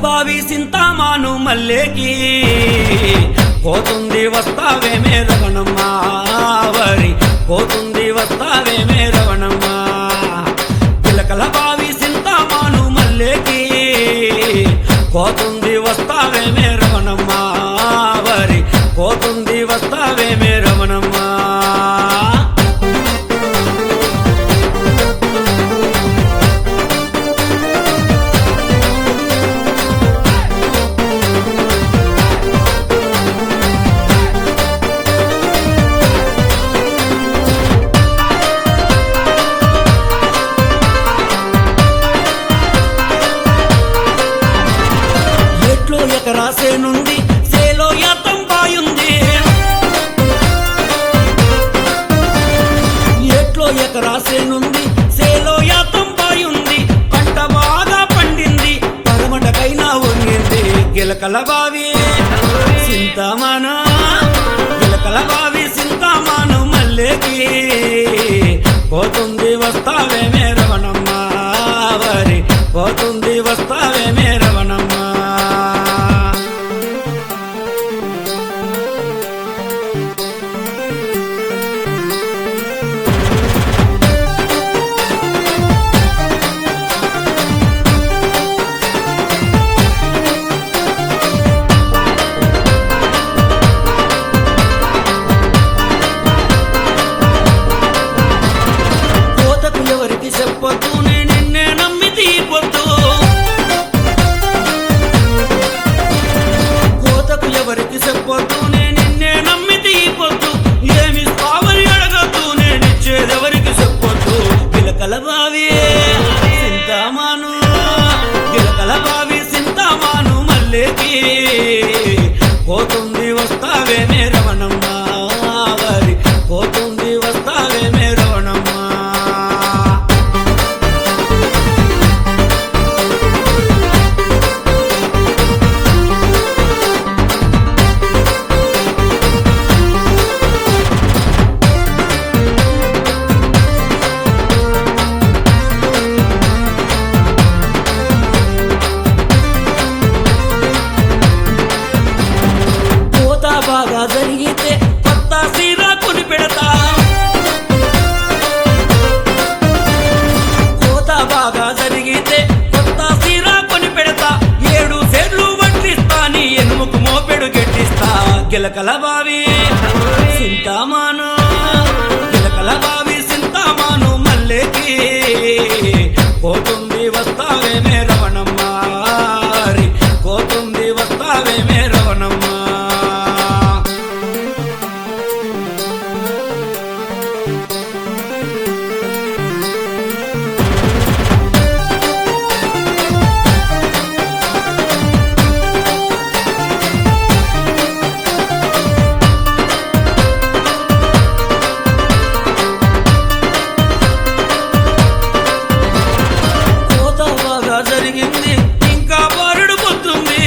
బావి సింతామాను మల్లేకి పోతుంది వస్తావేమే రవణమ్మా వరి పోతుంది వస్తావేమే రవణమ్మా పిలకల బావి సింతామాను మల్లేకి పోతుంది వస్తావేమే రవణమ్మా వరి పోతుంది వస్తావేమే రవణమ్మా ఎట్లో ఎకరాసే నుండి సేలో యాతం బాయుంది ఎట్లో ఎకరాసే నుండి సేలో యాతం బాయుంది పంట బాగా పండింది పరమటకైనా వంగింది గిలకల బావి సింతామాను గిలకల బావి సింతామాను మల్లేకి పోతుంది వస్తావేమే రవణమ్మా వరి పోతుంది వస్తావేమే రవణమ్మా కోతకు ఎవరికి చెప్పొద్దు నేను నిన్నే నమ్మి తీపొద్దు కోతకు ఎవరికి చెప్పొద్దు నేను నిన్నే నమ్మి తీపొద్దు ఏమి స్వామని అడగద్దు నేను ఇచ్చేదెవరికి చెప్పొద్దు పిలకల బావి సింతామాను పిలకల బావి సింతామాను మల్లేకి పోతుంది వస్తావేమే రమణమ్మా వారి పోతుంది వస్తావేమే రమణమ్మా కోత బాగా జరిగితే కొత్త సీర కొని పెడతా కోత బాగా జరిగితే కొత్త సీర కొని పెడతా ఏడు సేర్లు వడ్లిస్తా నీ ఎనుముకు మోపెడు గెట్టిస్తా గిలకల బావి సింతామాను గిలకల బావి సింతామాను మల్లేకి పోతుంది వస్తావేమే రవణమ్మా రి, పోతుంది వస్తావేమే రవణమ్మా కోత బాగా జరిగింది ఇంకా బారుడు పోతుంది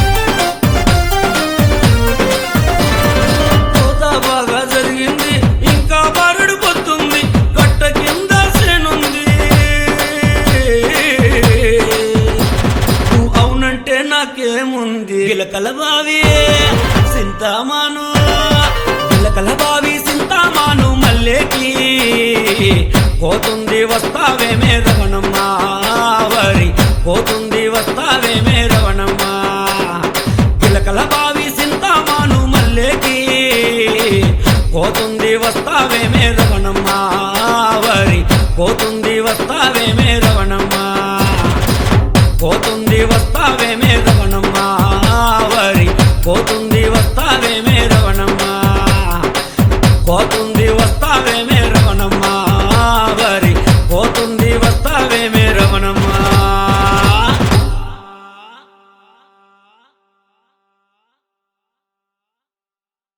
కోత బాగా జరిగింది ఇంకా బారుడు పోతుంది గట్ట కింద సేనుంది నువ్వు అవునంటే నాకేముంది గిలకల బావి సింతామాను గిలకల బావి సింతామాను మల్లేకి పోతుంది వస్తావేమే రవణమ్మా వరి పోతుంది వస్తావేమే రవణమ్మా గిలకల బావి సింతామాను మల్లేకి పోతుంది వస్తావేమే రవణమ్మా